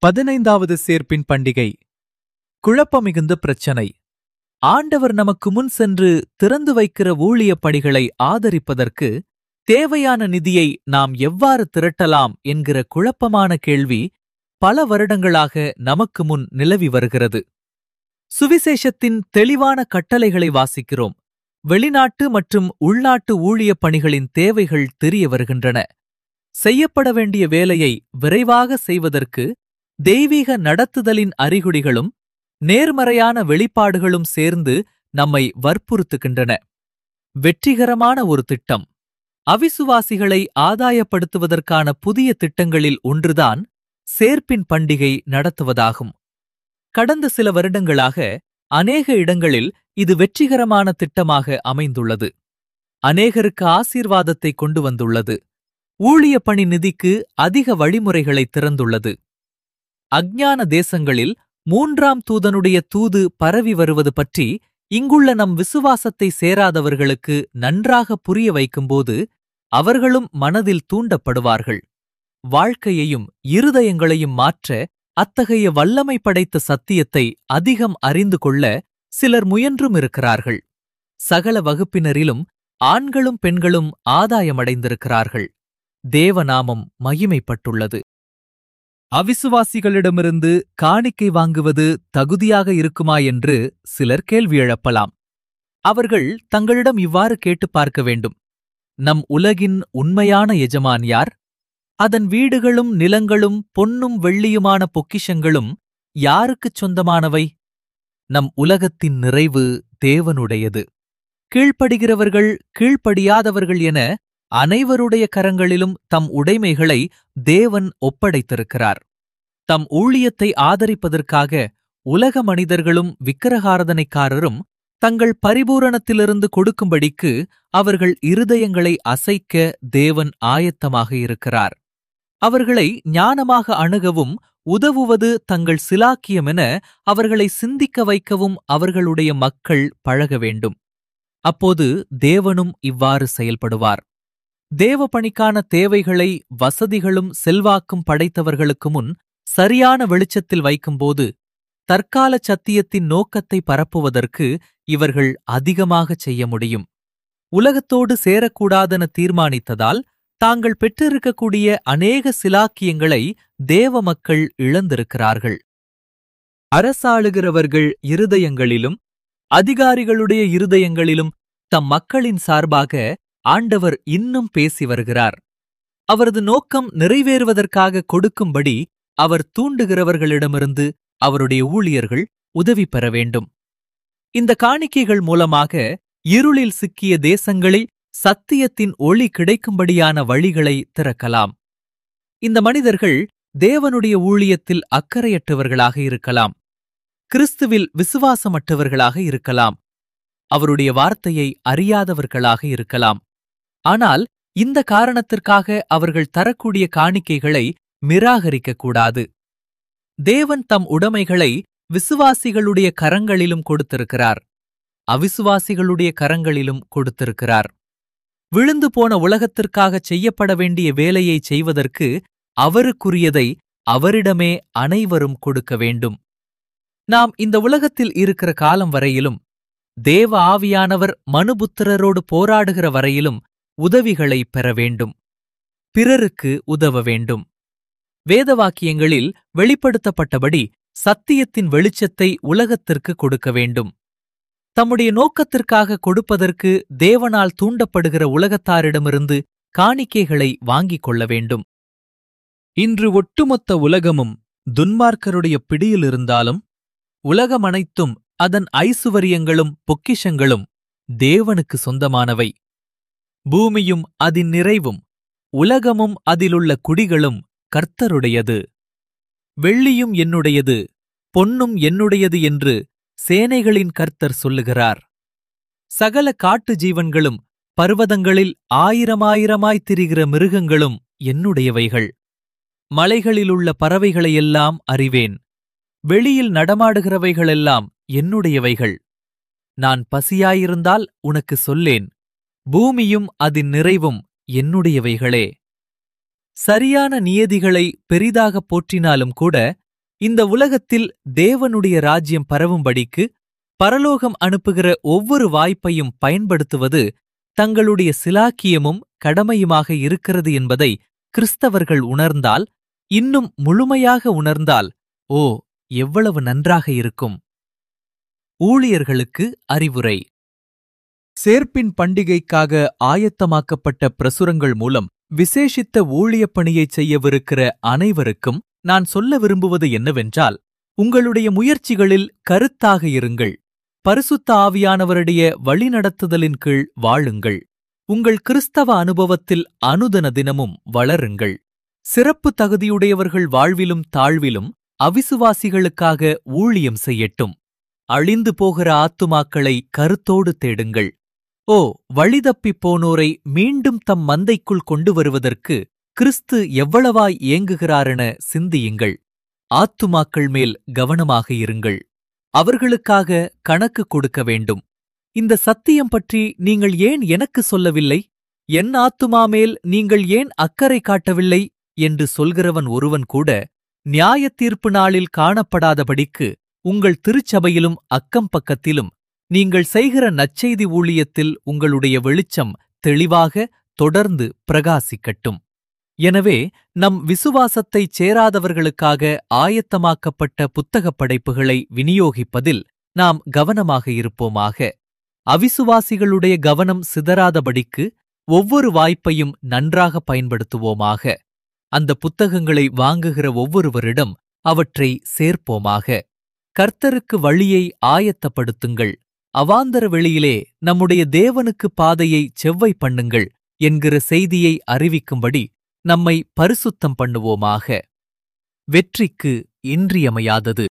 பதினைந்தாவது சேர்ப்பின் பண்டிகை குழப்பமிகுந்த பிரச்சனை ஆண்டவர் நமக்கு முன் சென்று திறந்து வைக்கிற ஊழியப் பணிகளை ஆதரிப்பதற்கு தேவையான நிதியை நாம் எவ்வாறு திரட்டலாம் என்கிற குழப்பமான கேள்வி பல வருடங்களாக நமக்கு முன் நிலவி வருகிறது சுவிசேஷத்தின் தெளிவான கட்டளைகளை வாசிக்கிறோம் வெளிநாட்டு மற்றும் உள்நாட்டு ஊழியப் பணிகளின் தேவைகள் தெரிய வருகின்றன செய்யப்பட வேண்டிய வேலையை விரைவாக செய்வதற்கு தெய்வீக நடத்துதலின் அறிகுறிகளும் நேர்மறையான வெளிப்பாடுகளும் சேர்ந்து நம்மை வற்புறுத்துகின்றன வெற்றிகரமான ஒரு திட்டம் அவிசுவாசிகளை ஆதாயப்படுத்துவதற்கான புதிய திட்டங்களில் ஒன்றுதான் சேர்ப்பின் பண்டிகை நடத்துவதாகும் கடந்த சில வருடங்களாக அநேக இடங்களில் இது வெற்றிகரமான திட்டமாக அமைந்துள்ளது அநேகருக்கு ஆசீர்வாதத்தை கொண்டு வந்துள்ளது ஊழிய பணி நிதிக்கு அதிக வழிமுறைகளை திறந்துள்ளது அஞ்ஞான தேசங்களில் மூன்றாம் தூதனுடைய தூது பரவி வருவது பற்றி இங்குள்ள நம் விசுவாசத்தை சேராதவர்களுக்கு நன்றாக புரிய வைக்கும்போது அவர்களும் மனதில் தூண்டப்படுவார்கள் வாழ்க்கையையும் இருதயங்களையும் மாற்ற அத்தகைய வல்லமை படைத்த சத்தியத்தை அதிகம் அறிந்து கொள்ள சிலர் முயன்றும் இருக்கிறார்கள் சகல வகுப்பினரிலும் ஆண்களும் பெண்களும் ஆதாயமடைந்திருக்கிறார்கள் தேவநாமம் மகிமைப்பட்டுள்ளது அவிசுவாசிகளிடமிருந்து காணிக்கை வாங்குவது தகுதியாக இருக்குமா என்று சிலர் கேள்வி எழுப்பலாம் அவர்கள் தங்களிடம் இவ்வாறு கேட்டுப் பார்க்க வேண்டும் நம் உலகின் உண்மையான எஜமான் யார் அதன் வீடுகளும் நிலங்களும் பொன்னும் வெள்ளியுமான பொக்கிஷங்களும் யாருக்குச் சொந்தமானவை நம் உலகத்தின் நிறைவு தேவனுடையது கீழ்ப்படுகிறவர்கள் கீழ்ப்படியாதவர்கள் என அனைவருடைய கரங்களிலும் தம் உடைமைகளை தேவன் ஒப்படைத்திருக்கிறார் தம் ஊழியத்தை ஆதரிப்பதற்காக உலக மனிதர்களும் விக்கிரகாரதனைக்காரரும் தங்கள் பரிபூரணத்திலிருந்து கொடுக்கும்படிக்கு அவர்கள் இருதயங்களை அசைக்க தேவன் ஆயத்தமாக இருக்கிறார் அவர்களை ஞானமாக அணுகவும் உதவுவது தங்கள் சிலாக்கியமென அவர்களை சிந்திக்க வைக்கவும் அவர்களுடைய மக்கள் பழக வேண்டும் அப்போது தேவனும் இவ்வாறு செயல்படுவார் தேவ பணிக்கான தேவைகளை வசதிகளும் செல்வாக்கும் படைத்தவர்களுக்கு முன் சரியான வெளிச்சத்தில் வைக்கும்போது தற்கால சத்தியத்தின் நோக்கத்தை பரப்புவதற்கு இவர்கள் அதிகமாகச் செய்ய முடியும் உலகத்தோடு சேரக்கூடாதென தீர்மானித்ததால் தாங்கள் பெற்றிருக்கக்கூடிய அநேக சிலாக்கியங்களை தேவ மக்கள் இழந்திருக்கிறார்கள் அரசாளுகிறவர்கள் இருதயங்களிலும் அதிகாரிகளுடைய இருதயங்களிலும் தம் மக்களின் சார்பாக ஆண்டவர் இன்னும் பேசி வருகிறார் அவரது நோக்கம் நிறைவேறுவதற்காக கொடுக்கும்படி அவர் தூண்டுகிறவர்களிடமிருந்து அவருடைய ஊழியர்கள் உதவி பெற வேண்டும் இந்த காணிக்கைகள் மூலமாக இருளில் சிக்கிய தேசங்களில் சத்தியத்தின் ஒளி கிடைக்கும்படியான வழிகளை திறக்கலாம் இந்த மனிதர்கள் தேவனுடைய ஊழியத்தில் அக்கறையற்றவர்களாக இருக்கலாம் கிறிஸ்துவில் விசுவாசமற்றவர்களாக இருக்கலாம் அவருடைய வார்த்தையை அறியாதவர்களாக இருக்கலாம் ஆனால் இந்த காரணத்திற்காக அவர்கள் தரக்கூடிய காணிக்கைகளை நிராகரிக்கக்கூடாது தேவன் தம் உடைமைகளை விசுவாசிகளுடைய கரங்களிலும் கொடுத்திருக்கிறார் அவிசுவாசிகளுடைய கரங்களிலும் கொடுத்திருக்கிறார் விழுந்து போன உலகத்திற்காக செய்யப்பட வேண்டிய வேலையை செய்வதற்கு அவருக்குரியதை அவரிடமே அனைவரும் கொடுக்க வேண்டும் நாம் இந்த உலகத்தில் இருக்கிற காலம் வரையிலும் தேவ ஆவியானவர் மனுபுத்திரரோடு போராடுகிற வரையிலும் உதவிகளை பெற வேண்டும் பிறருக்கு உதவ வேண்டும் வேதவாக்கியங்களில் வெளிப்படுத்தப்பட்டபடி சத்தியத்தின் வெளிச்சத்தை உலகத்திற்கு கொடுக்க வேண்டும் தம்முடைய நோக்கத்திற்காக கொடுப்பதற்கு தேவனால் தூண்டப்படுகிற உலகத்தாரிடமிருந்து காணிக்கைகளை வாங்கிக் கொள்ள வேண்டும் இன்று ஒட்டுமொத்த உலகமும் துன்மார்க்கருடைய பிடியிலிருந்தாலும் உலகமனைத்தும் அதன் ஐசுவரியங்களும் பொக்கிஷங்களும் தேவனுக்கு சொந்தமானவை பூமியும் அதின் நிறைவும் உலகமும் அதிலுள்ள குடிகளும் கர்த்தருடையது வெள்ளியும் என்னுடையது பொன்னும் என்னுடையது என்று சேனைகளின் கர்த்தர் சொல்லுகிறார் சகல காட்டு ஜீவன்களும் பர்வதங்களில் ஆயிரமாயிரமாய் திரிகிற மிருகங்களும் என்னுடையவைகள் மலைகளிலுள்ள பறவைகளையெல்லாம் அறிவேன் வெளியில் நடமாடுகிறவைகளெல்லாம் என்னுடையவைகள் நான் பசியாயிருந்தால் உனக்கு சொல்லேன் பூமியும் அதின் நிறைவும் என்னுடையவைகளே சரியான நியதிகளை பெரிதாகப் போற்றினாலும் கூட இந்த உலகத்தில் தேவனுடைய ராஜ்யம் பரவும்படிக்கு பரலோகம் அனுப்புகிற ஒவ்வொரு வாய்ப்பையும் பயன்படுத்துவது தங்களுடைய சிலாக்கியமும் கடமையுமாக இருக்கிறது என்பதை கிறிஸ்தவர்கள் உணர்ந்தால் இன்னும் முழுமையாக உணர்ந்தால் ஓ எவ்வளவு நன்றாக இருக்கும் ஊழியர்களுக்கு அறிவுரை சேர்ப்பின் பண்டிகைக்காக ஆயத்தமாக்கப்பட்ட பிரசுரங்கள் மூலம் விசேஷித்த ஊழியப் பணியைச் செய்யவிருக்கிற அனைவருக்கும் நான் சொல்ல விரும்புவது என்னவென்றால் உங்களுடைய முயற்சிகளில் கருத்தாக இருங்கள் பரிசுத்த ஆவியானவருடைய வழிநடத்துதலின் கீழ் வாழுங்கள் உங்கள் கிறிஸ்தவ அனுபவத்தில் அனுதன தினமும் வளருங்கள் சிறப்பு தகுதியுடையவர்கள் வாழ்விலும் தாழ்விலும் அவிசுவாசிகளுக்காக ஊழியம் செய்யட்டும் அழிந்து போகிற ஆத்துமாக்களை கருத்தோடு தேடுங்கள் ஓ வழிதப்பிப் போனோரை மீண்டும் தம் மந்தைக்குள் கொண்டு வருவதற்கு கிறிஸ்து எவ்வளவாய் ஏங்குகிறாரென சிந்தியுங்கள் ஆத்துமாக்கள் மேல் கவனமாக இருங்கள் அவர்களுக்காக கணக்கு கொடுக்க வேண்டும் இந்த சத்தியம் பற்றி நீங்கள் ஏன் எனக்கு சொல்லவில்லை என் ஆத்துமா மேல் நீங்கள் ஏன் அக்கறை காட்டவில்லை என்று சொல்கிறவன் ஒருவன் கூட நியாய தீர்ப்பு நாளில் காணப்படாதபடிக்கு உங்கள் திருச்சபையிலும் அக்கம் பக்கத்திலும் நீங்கள் செய்கிற நற்செய்தி ஊழியத்தில் உங்களுடைய வெளிச்சம் தெளிவாக தொடர்ந்து பிரகாசிக்கட்டும் எனவே நம் விசுவாசத்தைச் சேராதவர்களுக்காக ஆயத்தமாக்கப்பட்ட புத்தகப் படைப்புகளை விநியோகிப்பதில் நாம் கவனமாக இருப்போமாக அவிசுவாசிகளுடைய கவனம் சிதறாதபடிக்கு ஒவ்வொரு வாய்ப்பையும் நன்றாக பயன்படுத்துவோமாக அந்த புத்தகங்களை வாங்குகிற ஒவ்வொருவரிடம் அவற்றை சேர்ப்போமாக கர்த்தருக்கு வழியை ஆயத்தப்படுத்துங்கள் அவாந்தர வெளியிலே நம்முடைய தேவனுக்கு பாதையை செவ்வை பண்ணுங்கள் என்கிற செய்தியை அறிவிக்கும்படி நம்மை பரிசுத்தம் பண்ணுவோமாக வெற்றிக்கு இன்றியமையாதது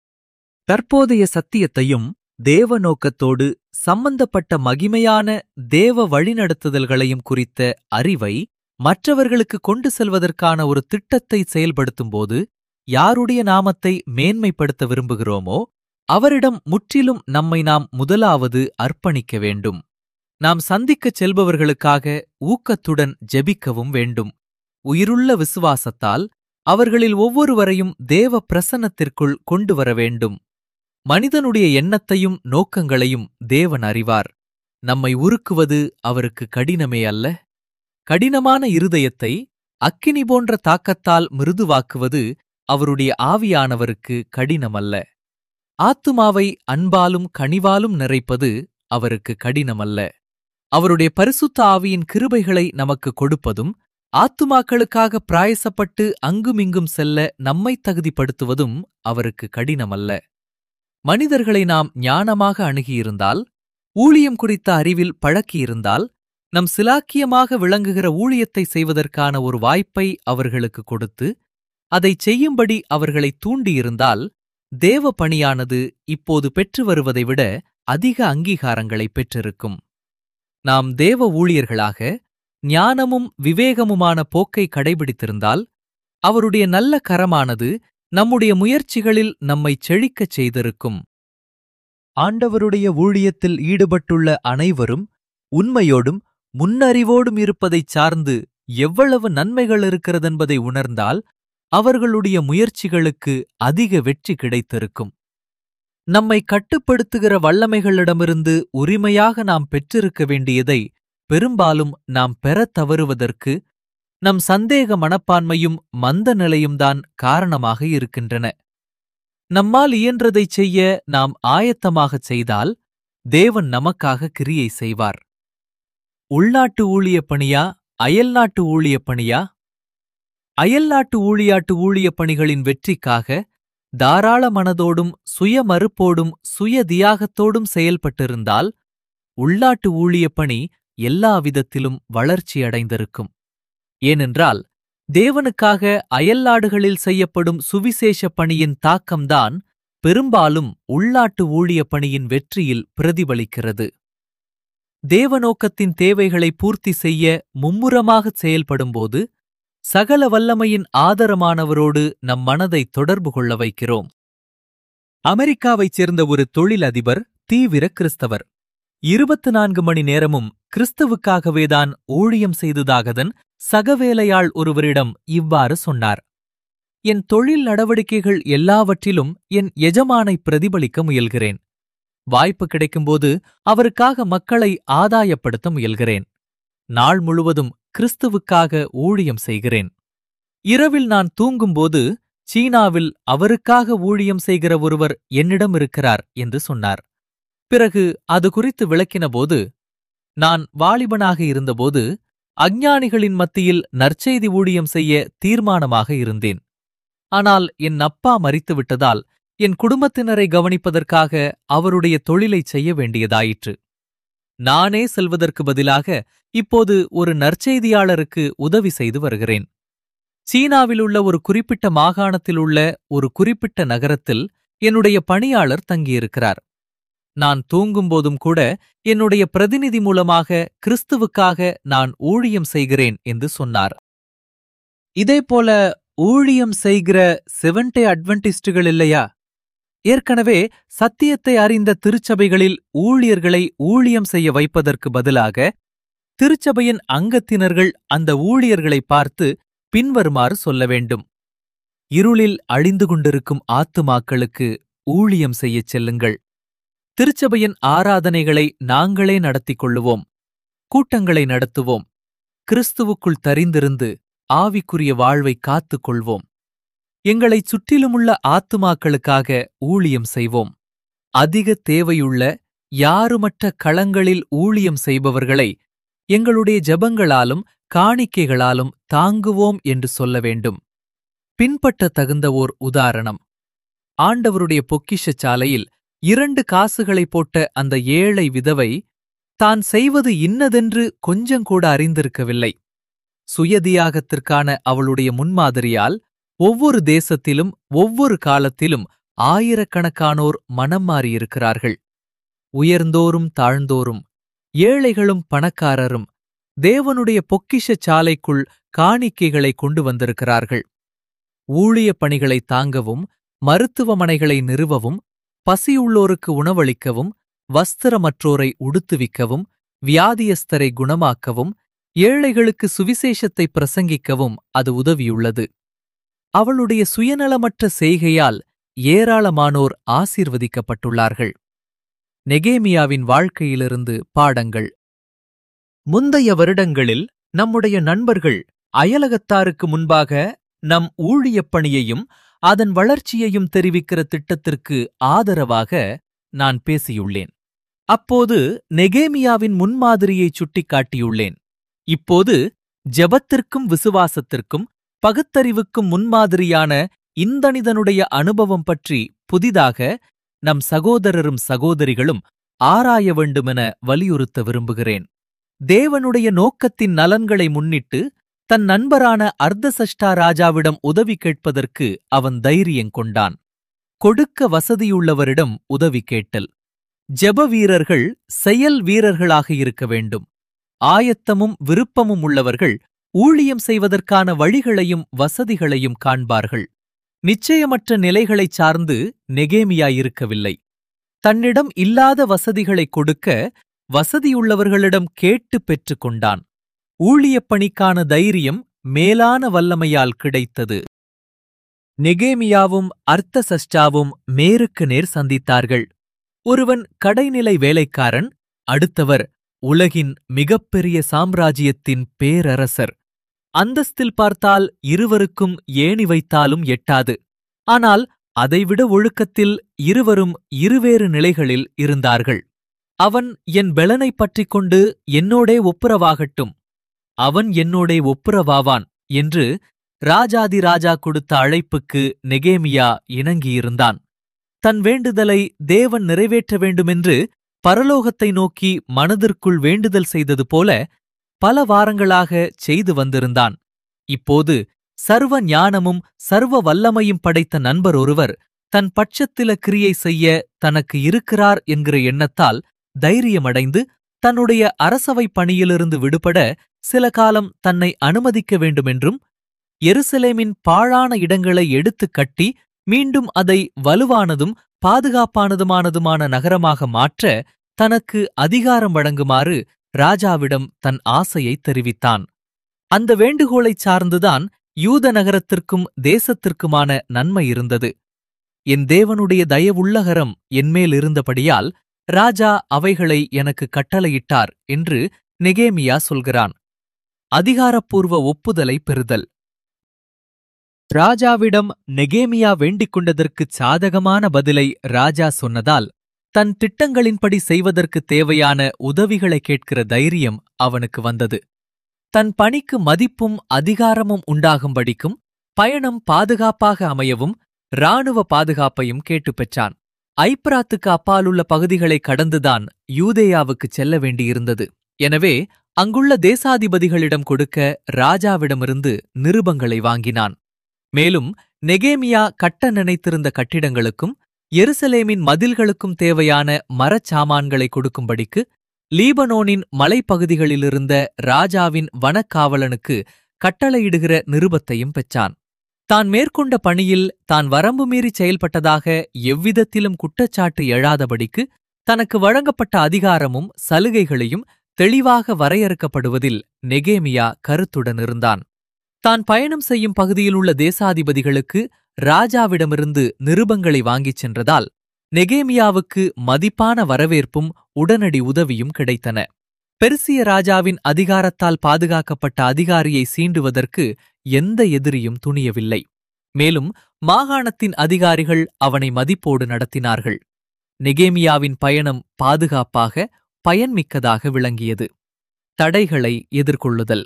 தற்போதைய சத்தியத்தையும் தேவ நோக்கத்தோடு சம்பந்தப்பட்ட மகிமையான தேவ வழிநடத்துதல்களையும் குறித்த அறிவை மற்றவர்களுக்கு கொண்டு செல்வதற்கான ஒரு திட்டத்தை செயல்படுத்தும்போது யாருடைய நாமத்தை மேன்மைப்படுத்த விரும்புகிறோமோ அவரிடம் முற்றிலும் நம்மை நாம் முதலாவது அர்ப்பணிக்க வேண்டும் நாம் சந்திக்கச் செல்பவர்களுக்காக ஊக்கத்துடன் ஜெபிக்கவும் வேண்டும் உயிருள்ள விசுவாசத்தால் அவர்களில் ஒவ்வொருவரையும் தேவ பிரசன்னத்திற்குள் கொண்டு வர வேண்டும் மனிதனுடைய எண்ணத்தையும் நோக்கங்களையும் தேவன் அறிவார் நம்மை உருக்குவது அவருக்கு கடினமே அல்ல கடினமான இருதயத்தை அக்கினி போன்ற தாக்கத்தால் மிருதுவாக்குவது அவருடைய ஆவியானவருக்கு கடினமல்ல ஆத்துமாவை அன்பாலும் கனிவாலும் நிறைப்பது அவருக்கு கடினமல்ல அவருடைய பரிசுத்த ஆவியின் கிருபைகளை நமக்கு கொடுப்பதும் ஆத்துமாக்களுக்காக பிராயசப்பட்டு அங்குமிங்கும் செல்ல நம்மை தகுதிப்படுத்துவதும் அவருக்கு கடினமல்ல மனிதர்களை நாம் ஞானமாக அணுகியிருந்தால் ஊழியம் குறித்த அறிவில் பழக்கியிருந்தால் நம் சிலாக்கியமாக விளங்குகிற ஊழியத்தை செய்வதற்கான ஒரு வாய்ப்பை அவர்களுக்கு கொடுத்து அதைச் செய்யும்படி அவர்களை தூண்டியிருந்தால் தேவ பணியானது இப்போது பெற்று வருவதை விட அதிக அங்கீகாரங்களை பெற்றிருக்கும் நாம் தேவ ஊழியர்களாக ஞானமும் விவேகமுமான போக்கை கடைபிடித்திருந்தால் அவருடைய நல்ல கரமானது நம்முடைய முயற்சிகளில் நம்மை செழிக்கச் செய்திருக்கும் ஆண்டவருடைய ஊழியத்தில் ஈடுபட்டுள்ள அனைவரும் உண்மையோடும் முன்னறிவோடும் இருப்பதைச் சார்ந்து எவ்வளவு நன்மைகள் இருக்கிறதென்பதை உணர்ந்தால் அவர்களுடைய முயற்சிகளுக்கு அதிக வெற்றி கிடைத்திருக்கும் நம்மை கட்டுப்படுத்துகிற வல்லமைகளிடமிருந்து உரிமையாக நாம் பெற்றிருக்க வேண்டியதை பெரும்பாலும் நாம் பெறத் தவறுவதற்கு நம் சந்தேக மனப்பான்மையும் மந்த நிலையும்தான் காரணமாக இருக்கின்றன நம்மால் இயன்றதைச் செய்ய நாம் ஆயத்தமாகச் செய்தால் தேவன் நமக்காக கிரியை செய்வார் உள்நாட்டு ஊழியப் பணியா அயல்நாட்டு ஊழியப் பணியா அயல்நாட்டு ஊழியாட்டு ஊழியப் பணிகளின் வெற்றிக்காக தாராள மனதோடும் சுய மறுப்போடும் சுய தியாகத்தோடும் செயல்பட்டிருந்தால் உள்நாட்டு ஊழியப் பணி எல்லா விதத்திலும் வளர்ச்சியடைந்திருக்கும் ஏனென்றால் தேவனுக்காக அயல்நாடுகளில் செய்யப்படும் சுவிசேஷ பணியின் தாக்கம்தான் பெரும்பாலும் உள்நாட்டு ஊழியப் பணியின் வெற்றியில் பிரதிபலிக்கிறது தேவநோக்கத்தின் தேவைகளை பூர்த்தி செய்ய மும்முரமாகச் செயல்படும்போது சகல வல்லமையின் ஆதரமானவரோடு நம் மனதை தொடர்பு கொள்ள வைக்கிறோம் அமெரிக்காவைச் சேர்ந்த ஒரு தொழிலதிபர் தீவிர கிறிஸ்தவர் இருபத்து நான்கு மணி நேரமும் கிறிஸ்தவுக்காகவேதான் ஊழியம் செய்ததாகதன் சகவேலையாள் ஒருவரிடம் இவ்வாறு சொன்னார் என் தொழில் நடவடிக்கைகள் எல்லாவற்றிலும் என் எஜமானை பிரதிபலிக்க முயல்கிறேன் வாய்ப்பு கிடைக்கும்போது அவருக்காக மக்களை ஆதாயப்படுத்த முயல்கிறேன் நாள் முழுவதும் கிறிஸ்துவுக்காக ஊழியம் செய்கிறேன் இரவில் நான் தூங்கும்போது சீனாவில் அவருக்காக ஊழியம் செய்கிற ஒருவர் என்னிடம் இருக்கிறார் என்று சொன்னார் பிறகு அது குறித்து விளக்கினபோது நான் வாலிபனாக இருந்தபோது அஞ்ஞானிகளின் மத்தியில் நற்செய்தி ஊழியம் செய்ய தீர்மானமாக இருந்தேன் ஆனால் என் அப்பா மறித்துவிட்டதால் என் குடும்பத்தினரை கவனிப்பதற்காக அவருடைய தொழிலைச் செய்ய வேண்டியதாயிற்று நானே செல்வதற்கு பதிலாக இப்போது ஒரு நற்செய்தியாளருக்கு உதவி செய்து வருகிறேன் சீனாவில் உள்ள ஒரு குறிப்பிட்ட மாகாணத்தில் உள்ள ஒரு குறிப்பிட்ட நகரத்தில் என்னுடைய பணியாளர் தங்கியிருக்கிறார் நான் தூங்கும்போதும் கூட என்னுடைய பிரதிநிதி மூலமாக கிறிஸ்துவுக்காக நான் ஊழியம் செய்கிறேன் என்று சொன்னார் இதேபோல ஊழியம் செய்கிற செவன்டே அட்வென்டிஸ்டுகள் இல்லையா ஏற்கனவே சத்தியத்தை அறிந்த திருச்சபைகளில் ஊழியர்களை ஊழியம் செய்ய வைப்பதற்கு பதிலாக திருச்சபையின் அங்கத்தினர்கள் அந்த ஊழியர்களை பார்த்து பின்வருமாறு சொல்ல வேண்டும் இருளில் அழிந்து கொண்டிருக்கும் ஆத்துமாக்களுக்கு ஊழியம் செய்யச் செல்லுங்கள் திருச்சபையின் ஆராதனைகளை நாங்களே நடத்திக் கொள்ளுவோம் கூட்டங்களை நடத்துவோம் கிறிஸ்துவுக்குள் தரிந்திருந்து ஆவிக்குரிய வாழ்வை காத்துக் கொள்வோம் எங்களைச் சுற்றிலுமுள்ள ஆத்துமாக்களுக்காக ஊழியம் செய்வோம் அதிக தேவையுள்ள யாருமற்ற களங்களில் ஊழியம் செய்பவர்களை எங்களுடைய ஜெபங்களாலும் காணிக்கைகளாலும் தாங்குவோம் என்று சொல்ல வேண்டும் பின்பற்ற தகுந்த ஓர் உதாரணம் ஆண்டவருடைய பொக்கிஷச் சாலையில் இரண்டு காசுகளை போட்ட அந்த ஏழை விதவை தான் செய்வது இன்னதென்று கொஞ்சங்கூட அறிந்திருக்கவில்லை சுயதியாகத்திற்கான அவளுடைய முன்மாதிரியால் ஒவ்வொரு தேசத்திலும் ஒவ்வொரு காலத்திலும் ஆயிரக்கணக்கானோர் மனம் மாறியிருக்கிறார்கள் உயர்ந்தோரும் தாழ்ந்தோரும் ஏழைகளும் பணக்காரரும் தேவனுடைய பொக்கிஷச் சாலைக்குள் காணிக்கைகளை கொண்டு வந்திருக்கிறார்கள் ஊழிய பணிகளை தாங்கவும் மருத்துவமனைகளை நிறுவவும் பசியுள்ளோருக்கு உணவளிக்கவும் வஸ்திரமற்றோரை உடுத்துவிக்கவும் வியாதியஸ்தரை குணமாக்கவும் ஏழைகளுக்கு சுவிசேஷத்தை பிரசங்கிக்கவும் அது உதவியுள்ளது அவளுடைய சுயநலமற்ற செய்கையால் ஏராளமானோர் ஆசீர்வதிக்கப்பட்டுள்ளார்கள் நெகேமியாவின் வாழ்க்கையிலிருந்து பாடங்கள் முந்தைய வருடங்களில் நம்முடைய நண்பர்கள் அயலகத்தாருக்கு முன்பாக நம் ஊழியப் பணியையும் அதன் வளர்ச்சியையும் தெரிவிக்கிற திட்டத்திற்கு ஆதரவாக நான் பேசியுள்ளேன் அப்போது நெகேமியாவின் முன்மாதிரியைச் சுட்டிக்காட்டியுள்ளேன் இப்போது ஜெபத்திற்கும் விசுவாசத்திற்கும் பகுத்தறிவுக்கும் முன்மாதிரியான இந்தனிதனுடைய அனுபவம் பற்றி புதிதாக நம் சகோதரரும் சகோதரிகளும் ஆராய வேண்டுமென வலியுறுத்த விரும்புகிறேன் தேவனுடைய நோக்கத்தின் நலன்களை முன்னிட்டு தன் நண்பரான அர்த்தசஷ்டா ராஜாவிடம் உதவி கேட்பதற்கு அவன் தைரியம் கொண்டான் கொடுக்க வசதியுள்ளவரிடம் உதவி கேட்டல் ஜெப வீரர்கள் செயல் வீரர்களாக இருக்க வேண்டும் ஆயத்தமும் விருப்பமும் உள்ளவர்கள் ஊழியம் செய்வதற்கான வழிகளையும் வசதிகளையும் காண்பார்கள் நிச்சயமற்ற நிலைகளைச் சார்ந்து நெகேமியா இருக்கவில்லை தன்னிடம் இல்லாத வசதிகளை கொடுக்க வசதியுள்ளவர்களிடம் கேட்டு பெற்றுக் கொண்டான் ஊழியப் பணிக்கான தைரியம் மேலான வல்லமையால் கிடைத்தது நெகேமியாவும் அர்த்தசஷ்டாவும் மேருக்கு நேர் சந்தித்தார்கள் ஒருவன் கடைநிலை வேலைக்காரன் அடுத்தவர் உலகின் மிகப்பெரிய சாம்ராஜ்யத்தின் பேரரசர் அந்தஸ்தில் பார்த்தால் இருவருக்கும் ஏணி வைத்தாலும் எட்டாது ஆனால் அதைவிட ஒழுக்கத்தில் இருவரும் இருவேறு நிலைகளில் இருந்தார்கள் அவன் என் பெலனைப் பற்றிக் கொண்டு என்னோடே ஒப்புரவாகட்டும் அவன் என்னோடே ஒப்புரவாவான் என்று ராஜாதி ராஜா கொடுத்த அழைப்புக்கு நெகேமியா இணங்கியிருந்தான் தன் வேண்டுதலை தேவன் நிறைவேற்ற வேண்டுமென்று பரலோகத்தை நோக்கி மனதிற்குள் வேண்டுதல் செய்தது போல பல வாரங்களாக செய்து வந்திருந்தான் இப்போது சர்வ ஞானமும் சர்வ வல்லமையும் படைத்த நண்பர் ஒருவர் தன் பட்சத்தில கிரியை செய்ய தனக்கு இருக்கிறார் என்கிற எண்ணத்தால் தைரியமடைந்து தன்னுடைய அரசவை பணியிலிருந்து விடுபட சில காலம் தன்னை அனுமதிக்க வேண்டுமென்றும் எருசலேமின் பாழான இடங்களை எடுத்துக் கட்டி மீண்டும் அதை வலுவானதும் பாதுகாப்பானதுமானதுமான நகரமாக மாற்ற தனக்கு அதிகாரம் வழங்குமாறு ராஜாவிடம் தன் ஆசையை தெரிவித்தான் அந்த வேண்டுகோளைச் சார்ந்துதான் யூத நகரத்திற்கும் தேசத்திற்குமான நன்மை இருந்தது என் தேவனுடைய தயவுள்ளகரம் என்மேல் இருந்தபடியால் ராஜா அவைகளை எனக்கு கட்டளையிட்டார் என்று நெகேமியா சொல்கிறான் அதிகாரப்பூர்வ ஒப்புதலை பெறுதல் ராஜாவிடம் நெகேமியா வேண்டிக் கொண்டதற்குச் சாதகமான பதிலை ராஜா சொன்னதால் தன் திட்டங்களின்படி செய்வதற்கு தேவையான உதவிகளை கேட்கிற தைரியம் அவனுக்கு வந்தது தன் பணிக்கு மதிப்பும் அதிகாரமும் உண்டாகும்படிக்கும் பயணம் பாதுகாப்பாக அமையவும் இராணுவ பாதுகாப்பையும் கேட்டுப் பெற்றான் ஐப்ராத்துக்கு அப்பாலுள்ள பகுதிகளை கடந்துதான் யூதேயாவுக்குச் செல்ல வேண்டியிருந்தது எனவே அங்குள்ள தேசாதிபதிகளிடம் கொடுக்க ராஜாவிடமிருந்து நிருபங்களை வாங்கினான் மேலும் நெகேமியா கட்ட நினைத்திருந்த கட்டிடங்களுக்கும் எருசலேமின் மதில்களுக்கும் தேவையான மரச்சாமான்களை கொடுக்கும்படிக்கு லீபனோனின் மலைப்பகுதிகளிலிருந்த ராஜாவின் வனக்காவலனுக்கு கட்டளையிடுகிற நிருபத்தையும் பெற்றான் தான் மேற்கொண்ட பணியில் தான் வரம்பு மீறி செயல்பட்டதாக எவ்விதத்திலும் குற்றச்சாட்டு எழாதபடிக்கு தனக்கு வழங்கப்பட்ட அதிகாரமும் சலுகைகளையும் தெளிவாக வரையறுக்கப்படுவதில் நெகேமியா கருத்துடன் இருந்தான் தான் பயணம் செய்யும் பகுதியில் உள்ள தேசாதிபதிகளுக்கு ராஜாவிடமிருந்து நிருபங்களை வாங்கிச் சென்றதால் நெகேமியாவுக்கு மதிப்பான வரவேற்பும் உடனடி உதவியும் கிடைத்தன பெர்சிய ராஜாவின் அதிகாரத்தால் பாதுகாக்கப்பட்ட அதிகாரியை சீண்டுவதற்கு எந்த எதிரியும் துணியவில்லை மேலும் மாகாணத்தின் அதிகாரிகள் அவனை மதிப்போடு நடத்தினார்கள் நெகேமியாவின் பயணம் பாதுகாப்பாக பயன்மிக்கதாக விளங்கியது தடைகளை எதிர்கொள்ளுதல்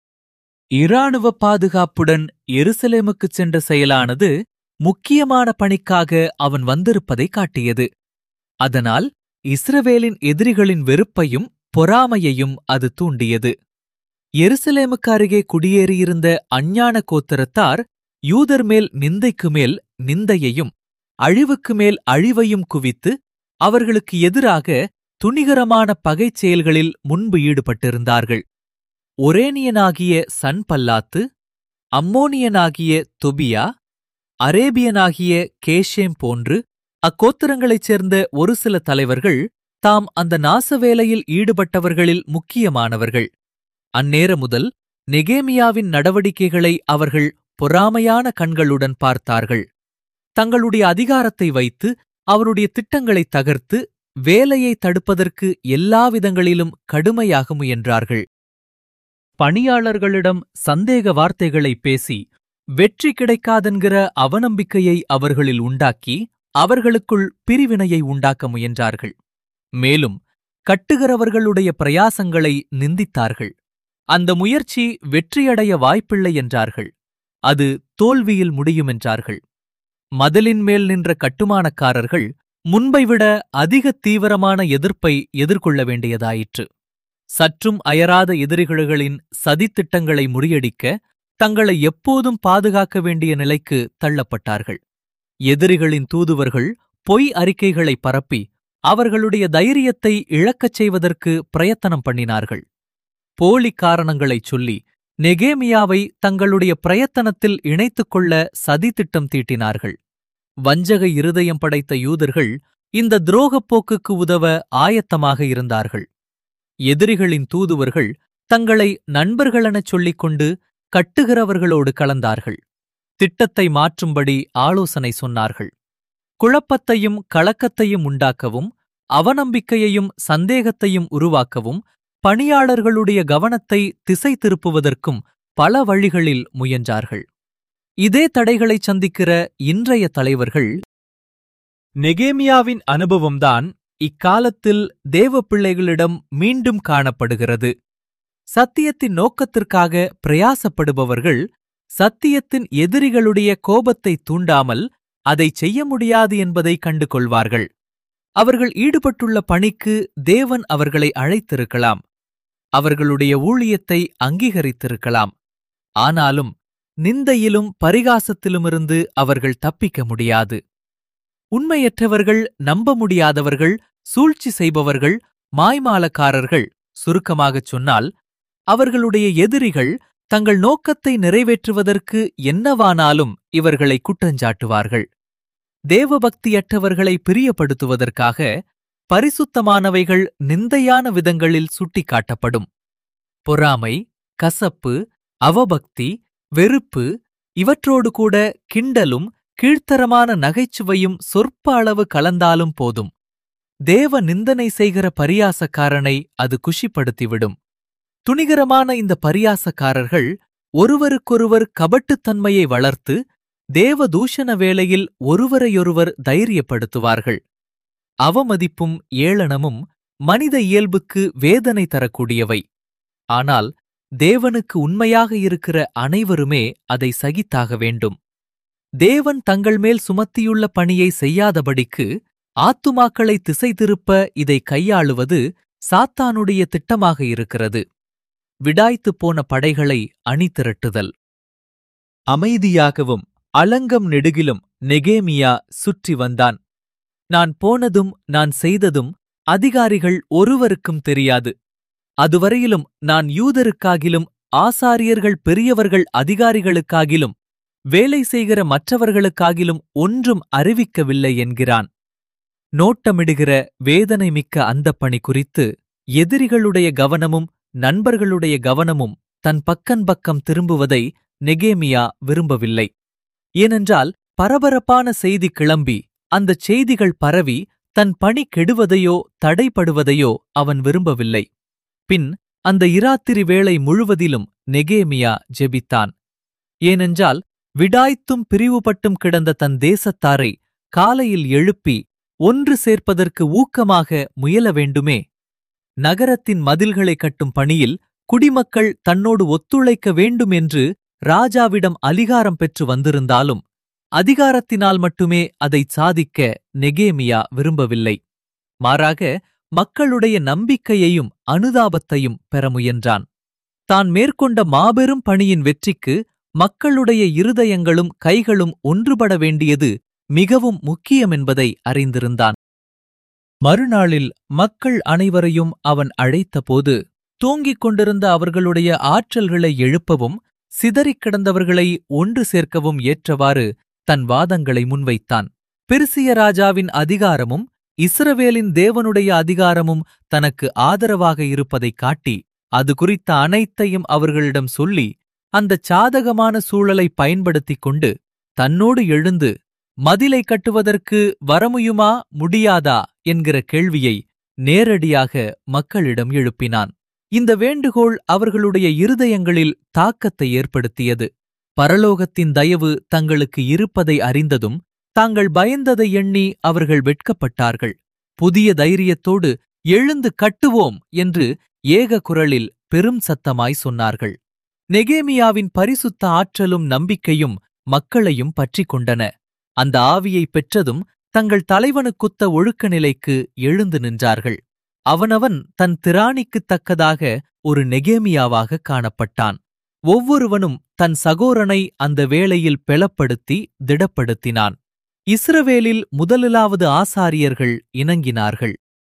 இராணுவ பாதுகாப்புடன் எருசலேமுக்குச் சென்ற செயலானது முக்கியமான பணிக்காக அவன் வந்திருப்பதை காட்டியது அதனால் இஸ்ரவேலின் எதிரிகளின் வெறுப்பையும் பொறாமையையும் அது தூண்டியது எருசலேமுக்கு அருகே குடியேறியிருந்த அஞ்ஞான கோத்திரத்தார் யூதர் மேல் நிந்தைக்கு மேல் நிந்தையையும் அழிவுக்கு மேல் அழிவையும் குவித்து அவர்களுக்கு எதிராக துணிகரமான பகைச் செயல்களில் முன்பு ஈடுபட்டிருந்தார்கள் ஒரேனியனாகிய சன்பல்லாத்து அம்மோனியனாகிய தொபியா அரேபியனாகிய கேஷேம் போன்று அக்கோத்திரங்களைச் சேர்ந்த ஒரு சில தலைவர்கள் தாம் அந்த நாசவேலையில் ஈடுபட்டவர்களில் முக்கியமானவர்கள் அந்நேர முதல் நெகேமியாவின் நடவடிக்கைகளை அவர்கள் பொறாமையான கண்களுடன் பார்த்தார்கள் தங்களுடைய அதிகாரத்தை வைத்து அவருடைய திட்டங்களை தகர்த்து வேலையை தடுப்பதற்கு எல்லாவிதங்களிலும் கடுமையாக முயன்றார்கள் பணியாளர்களிடம் சந்தேக வார்த்தைகளை பேசி வெற்றி கிடைக்காதென்கிற அவநம்பிக்கையை அவர்களில் உண்டாக்கி அவர்களுக்குள் பிரிவினையை உண்டாக்க முயன்றார்கள் மேலும் கட்டுகிறவர்களுடைய பிரயாசங்களை நிந்தித்தார்கள் அந்த முயற்சி வெற்றியடைய வாய்ப்பில்லை என்றார்கள் அது தோல்வியில் முடியுமென்றார்கள் மதிலின் மேல் நின்ற கட்டுமானக்காரர்கள் முன்பை விட அதிக தீவிரமான எதிர்ப்பை எதிர்கொள்ள வேண்டியதாயிற்று சற்றும் அயராத எதிரிகளின் சதித்திட்டங்களை முறியடிக்க தங்களை எப்போதும் பாதுகாக்க வேண்டிய நிலைக்கு தள்ளப்பட்டார்கள் எதிரிகளின் தூதுவர்கள் பொய் அறிக்கைகளை பரப்பி அவர்களுடைய தைரியத்தை இழக்கச் செய்வதற்கு பிரயத்தனம் பண்ணினார்கள் போலி காரணங்களைச் சொல்லி நெகேமியாவை தங்களுடைய பிரயத்தனத்தில் இணைத்துக் கொள்ள சதித்திட்டம் தீட்டினார்கள் வஞ்சக இருதயம் படைத்த யூதர்கள் இந்த துரோகப் போக்குக்கு உதவ ஆயத்தமாக இருந்தார்கள் எதிரிகளின் தூதுவர்கள் தங்களை நண்பர்களெனச் சொல்லிக் கொண்டு கட்டுகிறவர்களோடு கலந்தார்கள் திட்டத்தை மாற்றும்படி ஆலோசனை சொன்னார்கள் குழப்பத்தையும் கலக்கத்தையும் உண்டாக்கவும் அவநம்பிக்கையையும் சந்தேகத்தையும் உருவாக்கவும் பணியாளர்களுடைய கவனத்தை திசை திருப்புவதற்கும் பல வழிகளில் முயன்றார்கள் இதே தடைகளைச் சந்திக்கிற இன்றைய தலைவர்கள் நெகேமியாவின் அனுபவம்தான் இக்காலத்தில் தேவ பிள்ளைகளிடம் மீண்டும் காணப்படுகிறது சத்தியத்தின் நோக்கத்திற்காக பிரயாசப்படுபவர்கள் சத்தியத்தின் எதிரிகளுடைய கோபத்தை தூண்டாமல் அதைச் செய்ய முடியாது என்பதை கண்டு கொள்வார்கள் அவர்கள் ஈடுபட்டுள்ள பணிக்கு தேவன் அவர்களை அழைத்திருக்கலாம் அவர்களுடைய ஊழியத்தை அங்கீகரித்திருக்கலாம் ஆனாலும் நிந்தையிலும் பரிகாசத்திலுமிருந்து அவர்கள் தப்பிக்க முடியாது உண்மையற்றவர்கள் நம்ப முடியாதவர்கள் சூழ்ச்சி செய்பவர்கள் மாய்மாலக்காரர்கள் சுருக்கமாகச் சொன்னால் அவர்களுடைய எதிரிகள் தங்கள் நோக்கத்தை நிறைவேற்றுவதற்கு என்னவானாலும் இவர்களை குற்றஞ்சாட்டுவார்கள் தேவபக்தியற்றவர்களை பிரியப்படுத்துவதற்காக பரிசுத்தமானவைகள் நிந்தையான விதங்களில் சுட்டிக்காட்டப்படும் பொறாமை கசப்பு அவபக்தி வெறுப்பு இவற்றோடு கூட கிண்டலும் கீழ்த்தரமான நகைச்சுவையும் சொற்ப அளவு கலந்தாலும் போதும் தேவ நிந்தனை செய்கிற பரியாசக்காரனை அது குஷிப்படுத்திவிடும் துணிகரமான இந்த பரியாசக்காரர்கள் ஒருவருக்கொருவர் கபட்டுத்தன்மையை வளர்த்து தேவ தூஷண வேளையில் ஒருவரையொருவர் தைரியப்படுத்துவார்கள் அவமதிப்பும் ஏளனமும் மனித இயல்புக்கு வேதனை தரக்கூடியவை ஆனால் தேவனுக்கு உண்மையாக இருக்கிற அனைவருமே அதை சகித்தாக வேண்டும் தேவன் தங்கள் மேல் சுமத்தியுள்ள பணியை செய்யாதபடிக்கு ஆத்துமாக்களை திசை திருப்ப இதை கையாளுவது சாத்தானுடைய திட்டமாக இருக்கிறது விடாய்த்துப் போன படைகளை அணி திரட்டுதல் அமைதியாகவும் அலங்கம் நெடுகிலும் நெகேமியா சுற்றி வந்தான் நான் போனதும் நான் செய்ததும் அதிகாரிகள் ஒருவருக்கும் தெரியாது அதுவரையிலும் நான் யூதருக்காகிலும் ஆசாரியர்கள் பெரியவர்கள் அதிகாரிகளுக்காகிலும் வேலை செய்கிற மற்றவர்களுக்காகிலும் ஒன்றும் அறிவிக்கவில்லை என்கிறான் நோட்டமிடுகிற வேதனை மிக்க அந்தப் பணி குறித்து எதிரிகளுடைய கவனமும் நண்பர்களுடைய கவனமும் தன் பக்கன் பக்கம் திரும்புவதை நெகேமியா விரும்பவில்லை ஏனென்றால் பரபரப்பான செய்தி கிளம்பி அந்தச் செய்திகள் பரவி தன் பணி கெடுவதையோ தடைப்படுவதையோ அவன் விரும்பவில்லை பின் அந்த இராத்திரி வேளை முழுவதிலும் நெகேமியா ஜெபித்தான் ஏனென்றால் விடாய்த்தும் பிரிவுபட்டும் கிடந்த தன் தேசத்தாரை காலையில் எழுப்பி ஒன்று சேர்ப்பதற்கு ஊக்கமாக முயல வேண்டுமே நகரத்தின் மதில்களை கட்டும் பணியில் குடிமக்கள் தன்னோடு ஒத்துழைக்க வேண்டும் என்று ராஜாவிடம் அதிகாரம் பெற்று வந்திருந்தாலும் அதிகாரத்தினால் மட்டுமே அதைச் சாதிக்க நெகேமியா விரும்பவில்லை மாறாக மக்களுடைய நம்பிக்கையையும் அனுதாபத்தையும் பெற முயன்றான் தான் மேற்கொண்ட மாபெரும் பணியின் வெற்றிக்கு மக்களுடைய இருதயங்களும் கைகளும் ஒன்றுபட வேண்டியது மிகவும் முக்கியமென்பதை அறிந்திருந்தான் மறுநாளில் மக்கள் அனைவரையும் அவன் அழைத்தபோது தூங்கிக் கொண்டிருந்த அவர்களுடைய ஆற்றல்களை எழுப்பவும் சிதறிக் கிடந்தவர்களை ஒன்று சேர்க்கவும் ஏற்றவாறு தன் வாதங்களை முன்வைத்தான் பெருசிய ராஜாவின் அதிகாரமும் இஸ்ரவேலின் தேவனுடைய அதிகாரமும் தனக்கு ஆதரவாக இருப்பதைக் காட்டி அது குறித்த அனைத்தையும் அவர்களிடம் சொல்லி அந்தச் சாதகமான சூழலை பயன்படுத்திக் கொண்டு தன்னோடு எழுந்து மதிலை கட்டுவதற்கு வரமுயுமா முடியாதா என்கிற கேள்வியை நேரடியாக மக்களிடம் எழுப்பினான் இந்த வேண்டுகோள் அவர்களுடைய இருதயங்களில் தாக்கத்தை ஏற்படுத்தியது பரலோகத்தின் தயவு தங்களுக்கு இருப்பதை அறிந்ததும் தாங்கள் பயந்ததை எண்ணி அவர்கள் வெட்கப்பட்டார்கள் புதிய தைரியத்தோடு எழுந்து கட்டுவோம் என்று ஏக குரலில் பெரும் சத்தமாய் சொன்னார்கள் நெகேமியாவின் பரிசுத்த ஆற்றலும் நம்பிக்கையும் மக்களையும் பற்றிக் கொண்டன அந்த ஆவியை பெற்றதும் தங்கள் தலைவனுக்குத்த ஒழுக்க நிலைக்கு எழுந்து நின்றார்கள் அவனவன் தன் திராணிக்குத் தக்கதாக ஒரு நெகேமியாவாக காணப்பட்டான் ஒவ்வொருவனும் தன் சகோரனை அந்த வேளையில் பெலப்படுத்தி திடப்படுத்தினான் இஸ்ரவேலில் முதலிலாவது ஆசாரியர்கள் இணங்கினார்கள்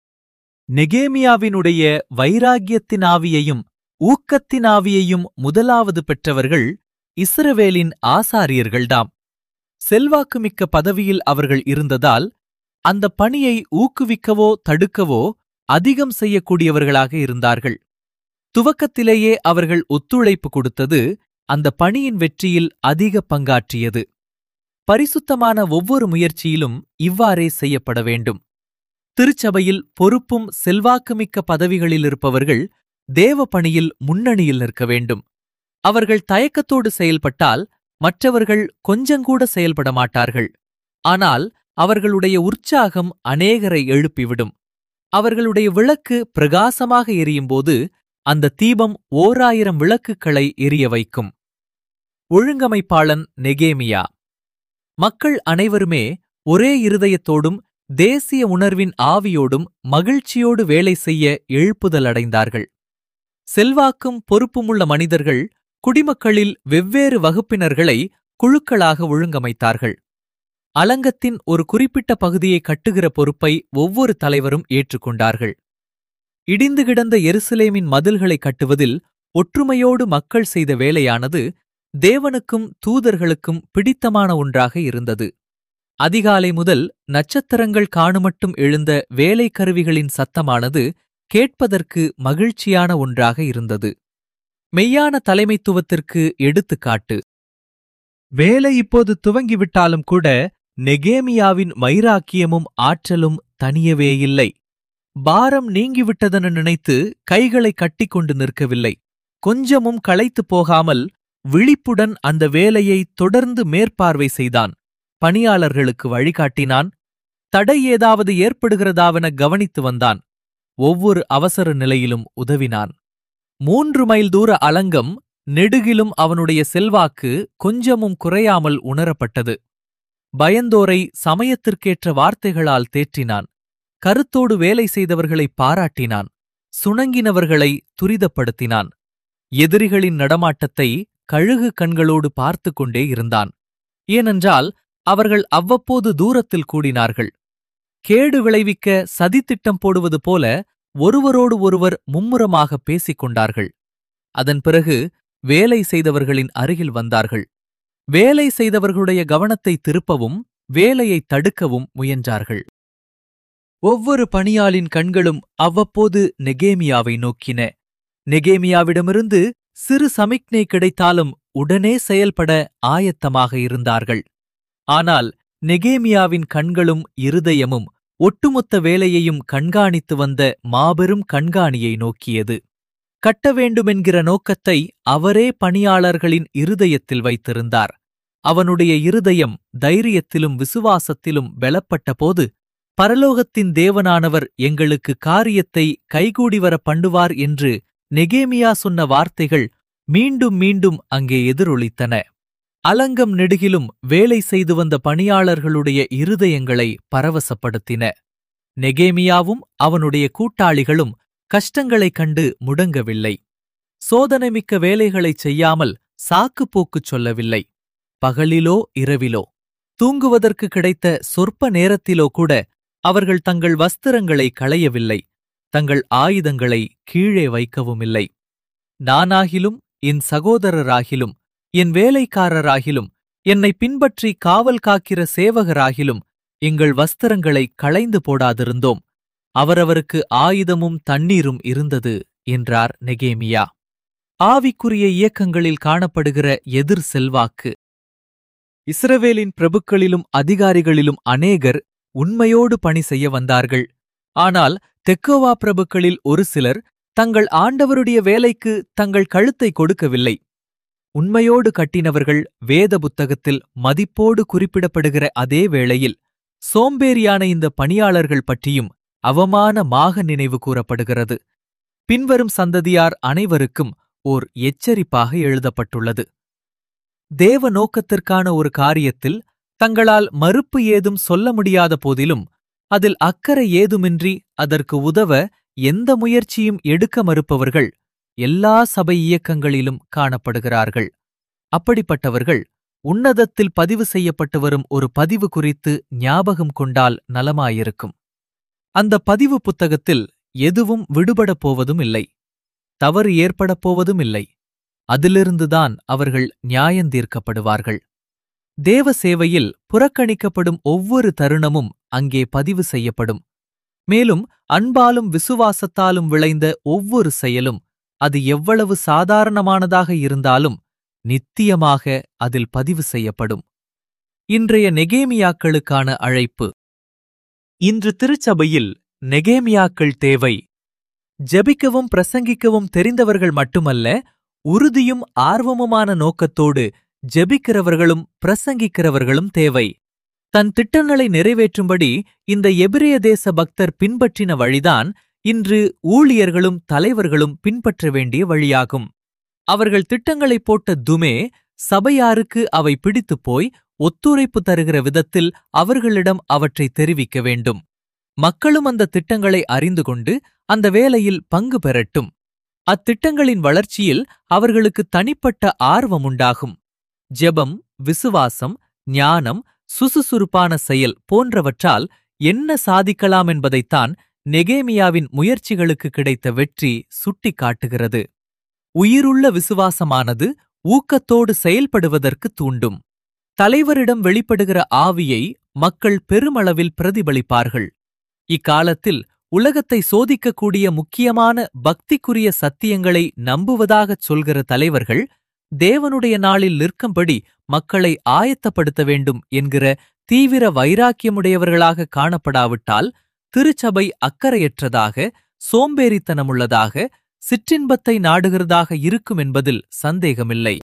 நெகேமியாவினுடைய வைராகியத்தின் ஆவியையும் ஊக்கத்தின் ஆவியையும் முதலாவது பெற்றவர்கள் இஸ்ரவேலின் ஆசாரியர்கள்தாம் செல்வாக்குமிக்க பதவியில் அவர்கள் இருந்ததால் அந்த பணியை ஊக்குவிக்கவோ தடுக்கவோ அதிகம் செய்யக்கூடியவர்களாக இருந்தார்கள் துவக்கத்திலேயே அவர்கள் ஒத்துழைப்பு கொடுத்தது அந்த பணியின் வெற்றியில் அதிக பங்காற்றியது பரிசுத்தமான ஒவ்வொரு முயற்சியிலும் இவ்வாறே செய்யப்பட வேண்டும் திருச்சபையில் பொறுப்பும் செல்வாக்குமிக்க பதவிகளில் இருப்பவர்கள் தேவ பணியில் முன்னணியில் நிற்க வேண்டும் அவர்கள் தயக்கத்தோடு செயல்பட்டால் மற்றவர்கள் கொஞ்சங்கூட செயல்பட மாட்டார்கள் ஆனால் அவர்களுடைய உற்சாகம் அநேகரை எழுப்பிவிடும் அவர்களுடைய விளக்கு பிரகாசமாக எரியும்போது அந்த தீபம் ஓராயிரம் விளக்குகளை எரிய வைக்கும் ஒழுங்கமைப்பாளன் நெகேமியா மக்கள் அனைவருமே ஒரே இருதயத்தோடும் தேசிய உணர்வின் ஆவியோடும் மகிழ்ச்சியோடு வேலை செய்ய எழுப்புதல் அடைந்தார்கள் செல்வாக்கும் பொறுப்புமுள்ள மனிதர்கள் குடிமக்களில் வெவ்வேறு வகுப்பினர்களை குழுக்களாக ஒழுங்கமைத்தார்கள் அலங்கத்தின் ஒரு குறிப்பிட்ட பகுதியை கட்டுகிற பொறுப்பை ஒவ்வொரு தலைவரும் ஏற்றுக்கொண்டார்கள் இடிந்து கிடந்த எருசலேமின் மதில்களை கட்டுவதில் ஒற்றுமையோடு மக்கள் செய்த வேலையானது தேவனுக்கும் தூதர்களுக்கும் பிடித்தமான ஒன்றாக இருந்தது அதிகாலை முதல் நட்சத்திரங்கள் காணுமட்டும் எழுந்த வேலை கருவிகளின் சத்தமானது கேட்பதற்கு மகிழ்ச்சியான ஒன்றாக இருந்தது மெய்யான தலைமைத்துவத்திற்கு எடுத்துக்காட்டு வேலை இப்போது துவங்கிவிட்டாலும் கூட நெகேமியாவின் வைராக்கியமும் ஆற்றலும் தனியவே இல்லை பாரம் நீங்கிவிட்டதென நினைத்து கைகளை கட்டிக்கொண்டு நிற்கவில்லை கொஞ்சமும் களைத்துப் போகாமல் விழிப்புடன் அந்த வேலையை தொடர்ந்து மேற்பார்வை செய்தான் பணியாளர்களுக்கு வழிகாட்டினான் தடை ஏதாவது ஏற்படுகிறதாவென கவனித்து வந்தான் ஒவ்வொரு அவசர நிலையிலும் உதவினான் மூன்று மைல் தூர அலங்கம் நெடுகிலும் அவனுடைய செல்வாக்கு கொஞ்சமும் குறையாமல் உணரப்பட்டது பயந்தோரை சமயத்திற்கேற்ற வார்த்தைகளால் தேற்றினான் கருத்தோடு வேலை செய்தவர்களை பாராட்டினான் சுணங்கினவர்களை துரிதப்படுத்தினான் எதிரிகளின் நடமாட்டத்தை கழுகு கண்களோடு பார்த்து கொண்டே இருந்தான் ஏனென்றால் அவர்கள் அவ்வப்போது தூரத்தில் கூடினார்கள் கேடு விளைவிக்க சதித்திட்டம் போடுவது போல ஒருவரோடு ஒருவர் மும்முரமாக பேசிக் கொண்டார்கள் அதன் பிறகு வேலை செய்தவர்களின் அருகில் வந்தார்கள் வேலை செய்தவர்களுடைய கவனத்தை திருப்பவும் வேலையை தடுக்கவும் முயன்றார்கள் ஒவ்வொரு பணியாளின் கண்களும் அவ்வப்போது நெகேமியாவை நோக்கின நெகேமியாவிடமிருந்து சிறு சமிக்ஞை கிடைத்தாலும் உடனே செயல்பட ஆயத்தமாக இருந்தார்கள் ஆனால் நெகேமியாவின் கண்களும் இருதயமும் ஒட்டுமொத்த வேலையையும் கண்காணித்து வந்த மாபெரும் கண்காணியை நோக்கியது கட்ட வேண்டுமென்கிற நோக்கத்தை அவரே பணியாளர்களின் இருதயத்தில் வைத்திருந்தார் அவனுடைய இருதயம் தைரியத்திலும் விசுவாசத்திலும் பலப்பட்டபோது பரலோகத்தின் தேவனானவர் எங்களுக்கு காரியத்தை கைகூடி வர பண்ணுவார் என்று நெகேமியா சொன்ன வார்த்தைகள் மீண்டும் மீண்டும் அங்கே எதிரொலித்தன அலங்கம் நெடுகிலும் வேலை செய்து வந்த பணியாளர்களுடைய இருதயங்களை பரவசப்படுத்தின நெகேமியாவும் அவனுடைய கூட்டாளிகளும் கஷ்டங்களைக் கண்டு முடங்கவில்லை சோதனைமிக்க வேலைகளைச் செய்யாமல் சாக்குப்போக்குச் சொல்லவில்லை பகலிலோ இரவிலோ தூங்குவதற்கு கிடைத்த சொற்ப நேரத்திலோ கூட அவர்கள் தங்கள் வஸ்திரங்களை களையவில்லை தங்கள் ஆயுதங்களை கீழே வைக்கவும் இல்லை நானாகிலும் என் சகோதரராகிலும் என் வேலைக்காரராகிலும் என்னை பின்பற்றி காவல் காக்கிற சேவகராகிலும் எங்கள் வஸ்திரங்களை களைந்து போடாதிருந்தோம் அவரவருக்கு ஆயுதமும் தண்ணீரும் இருந்தது என்றார் நெகேமியா ஆவிக்குரிய இயக்கங்களில் காணப்படுகிற எதிர் செல்வாக்கு இஸ்ரவேலின் பிரபுக்களிலும் அதிகாரிகளிலும் அநேகர் உண்மையோடு பணி செய்ய வந்தார்கள் ஆனால் தெக்கோவா பிரபுக்களில் ஒரு சிலர் தங்கள் ஆண்டவருடைய வேலைக்கு தங்கள் கழுத்தை கொடுக்கவில்லை உண்மையோடு கட்டினவர்கள் வேத புத்தகத்தில் மதிப்போடு குறிப்பிடப்படுகிற அதே வேளையில் சோம்பேறியான இந்த பணியாளர்கள் பற்றியும் அவமானமாக நினைவு கூறப்படுகிறது பின்வரும் சந்ததியார் அனைவருக்கும் ஓர் எச்சரிப்பாக எழுதப்பட்டுள்ளது தேவ நோக்கத்திற்கான ஒரு காரியத்தில் தங்களால் மறுப்பு ஏதும் சொல்ல முடியாத போதிலும் அதில் அக்கறை ஏதுமின்றி அதற்கு உதவ எந்த முயற்சியும் எடுக்க மறுப்பவர்கள் எல்லா சபை இயக்கங்களிலும் காணப்படுகிறார்கள் அப்படிப்பட்டவர்கள் உன்னதத்தில் பதிவு செய்யப்பட்டு வரும் ஒரு பதிவு குறித்து ஞாபகம் கொண்டால் நலமாயிருக்கும் அந்த பதிவு புத்தகத்தில் எதுவும் விடுபடப் போவதும் இல்லை தவறு ஏற்படப் போவதும் இல்லை அதிலிருந்துதான் அவர்கள் நியாயந்தீர்க்கப்படுவார்கள் தேவ சேவையில் புறக்கணிக்கப்படும் ஒவ்வொரு தருணமும் அங்கே பதிவு செய்யப்படும் மேலும் அன்பாலும் விசுவாசத்தாலும் விளைந்த ஒவ்வொரு செயலும் அது எவ்வளவு சாதாரணமானதாக இருந்தாலும் நித்தியமாக அதில் பதிவு செய்யப்படும் இன்றைய நெகேமியாக்களுக்கான அழைப்பு இன்று திருச்சபையில் நெகேமியாக்கள் தேவை ஜெபிக்கவும் பிரசங்கிக்கவும் தெரிந்தவர்கள் மட்டுமல்ல உறுதியும் ஆர்வமுமான நோக்கத்தோடு ஜெபிக்கிறவர்களும் பிரசங்கிக்கிறவர்களும் தேவை தன் திட்டங்களை நிறைவேற்றும்படி இந்த எபிரேய தேச பக்தர் பின்பற்றின வழிதான் இன்று ஊழியர்களும் தலைவர்களும் பின்பற்ற வேண்டிய வழியாகும் அவர்கள் திட்டங்களைப் போட்ட துமே சபையாருக்கு அவை பிடித்துப் போய் ஒத்துழைப்பு தருகிற விதத்தில் அவர்களிடம் அவற்றை தெரிவிக்க வேண்டும் மக்களும் அந்த திட்டங்களை அறிந்து கொண்டு அந்த வேலையில் பங்கு பெறட்டும் அத்திட்டங்களின் வளர்ச்சியில் அவர்களுக்கு தனிப்பட்ட ஆர்வமுண்டாகும் ஜெபம் விசுவாசம் ஞானம் சுசுசுறுப்பான செயல் போன்றவற்றால் என்ன சாதிக்கலாம் என்பதைத்தான் நெகேமியாவின் முயற்சிகளுக்கு கிடைத்த வெற்றி சுட்டிக் காட்டுகிறது உயிருள்ள விசுவாசமானது ஊக்கத்தோடு செயல்படுவதற்கு தூண்டும் தலைவரிடம் வெளிப்படுகிற ஆவியை மக்கள் பெருமளவில் பிரதிபலிப்பார்கள் இக்காலத்தில் உலகத்தை சோதிக்கக்கூடிய முக்கியமான பக்திக்குரிய சத்தியங்களை நம்புவதாகச் சொல்கிற தலைவர்கள் தேவனுடைய நாளில் நிற்கும்படி மக்களை ஆயத்தப்படுத்த வேண்டும் என்கிற தீவிர வைராக்கியமுடையவர்களாக காணப்படாவிட்டால் திருச்சபை அக்கறையற்றதாக சோம்பேறித்தனமுள்ளதாக சிற்றின்பத்தை நாடுகிறதாக இருக்கும் என்பதில் சந்தேகமில்லை